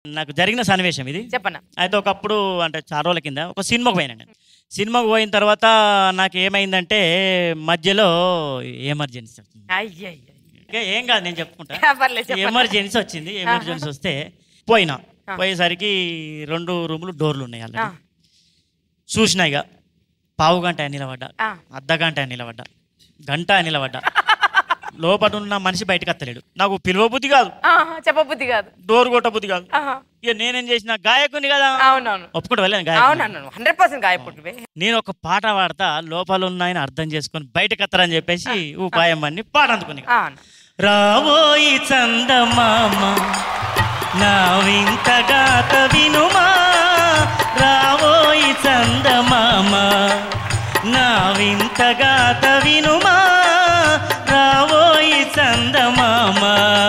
నాకు జరిగిన సన్నివేశం ఇది చెప్పన్నా అయితే ఒకప్పుడు అంటే చాలా రోజుల కింద ఒక సినిమాకు పోయినాను నేను సినిమాకు పోయిన తర్వాత నాకు ఏమైందంటే మధ్యలో ఎమర్జెన్సీ వచ్చింది అయ్యయ్య ఇంకా ఏం కాదు నేను చెప్పుకుంటా పర్లేదు చెప్పండి ఎమర్జెన్సీ వచ్చింది ఎమర్జెన్సీ వస్తే పోయినా పోయేసరికి రెండు రూములు డోర్లు ఉన్నాయి ఆ, ఆల్రెడీ చూసినా ఇక పావు గంట నిలబడ్డా ఆ. అర్ధ గంట నిలబడ్డా గంట నిలబడ్డా లోపల ఉన్న మనిషి బయటకు వస్తలేడు నాకు పిలువ బుద్ధి కాదు ఆ, చెప్పబుద్ధి కాదు డోర్ కొట్ట బుద్ధి కాదు ఆహా. ఇక నేనేం చేసిన గాయకుని కదా అవునవును ఒప్పుకుంటూ వెళ్ళాను గాయకుని అవునవును హండ్రెడ్ పర్సెంట్ గాయపడుతుంది నేను ఒక పాట పాడతా లోపల ఉన్నాయని అర్థం చేసుకొని బయటకు వస్తారని చెప్పేసి ఉపాయం అన్ని పాట అందుకుని రావోయి చందమామ నా వింత గాత వినుమా రావోయి చందమామ నా వింత గాత వినుమా రావోయి చందమామ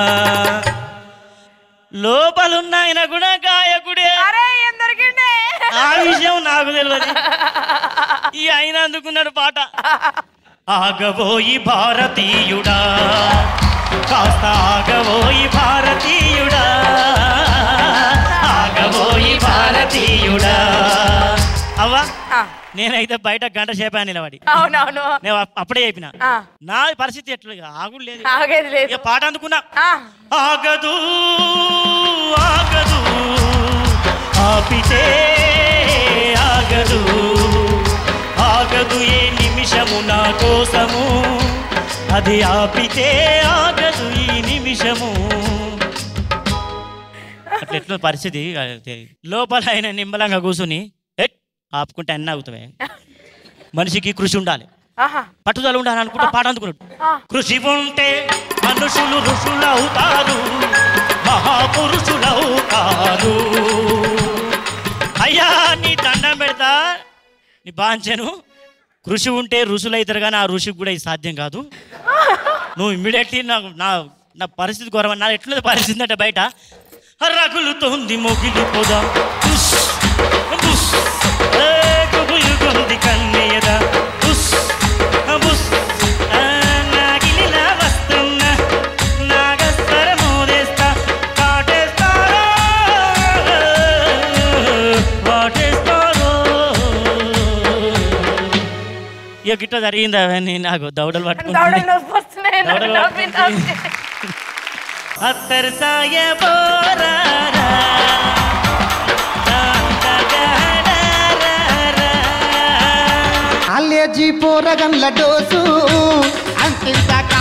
లోపలున్నాయన కూడా గాయకుడే అరే ఏం దొరికిండే ఆ విషయం నాకు తెలియదు ఈ ఆయన అందుకున్నాడు పాట ఆగబోయి భారతీయుడా కాస్త ఆగబోయి భారతీయుడా ఆగబోయి భారతీయుడా అవ్వా ఆ, నేనైతే బయట గంట సేపా నిలబడి అవునవును నేను అప్- అప్పుడే చెప్పిన ఆ, నా పరిస్థితి ఎట్లా ఆగుడు లేదు ఆగేది లేదు ఇక పాట అందుకున్నా ఆ, ఆగదు ఆగదు ఆపితే ఆగదు ఆగదు ఏ నిమిషము నా కోసము అది ఆపితే ఆగదు ఈ నిమిషము అట్లా ఎట్లా పరిస్థితి అయితే లోపల ఆయన నిమ్మలంగా కూర్చుని "ఎట్, ఆపుకుంటే అన్నీ ఆగుతావే మనిషికి కృషి ఉండాలి ఆహా పట్టుదల ఉండాలి అనుకుంటే పాట అందుకున్నాడు ఆ. కృషి ఉంటే మనుషులు ఋషులవుతారు మహాపురుషులవుతారు అయ్యా నీ దండం పెడతా నీ బాంచను కృషి ఉంటే ఋషులైతారు కానీ ఆ ఋషికి కూడా ఇది సాధ్యం కాదు నువ్వు ఇమ్మీడియట్లీ నాకు నా నా పరిస్థితి ఘోరం నా ఎట్లుంది పరిస్థితి అంటే బయట రగులుతోంది మొగిలి పొద ఉస్, బుస్, ఏ కుబులుగుంది కన్నయ్యద ఉస్, బుస్, ఆ నాగిలిలా వస్తున్నా, నాగస్వరము తెస్తా, పాటేస్తారో, పాటేస్తారో. ఇక గిట్ట జరిగింది అవన్నీ నాకు దౌడలు పట్టుకుంటుంది దవడలు నొప్పి వస్తున్నాయి నాకు దవడలు నొప్పి నొప్పి. అత్తర్ సాయ బోరారా కాలేజీ పోరగన్ల డోసు అంతింత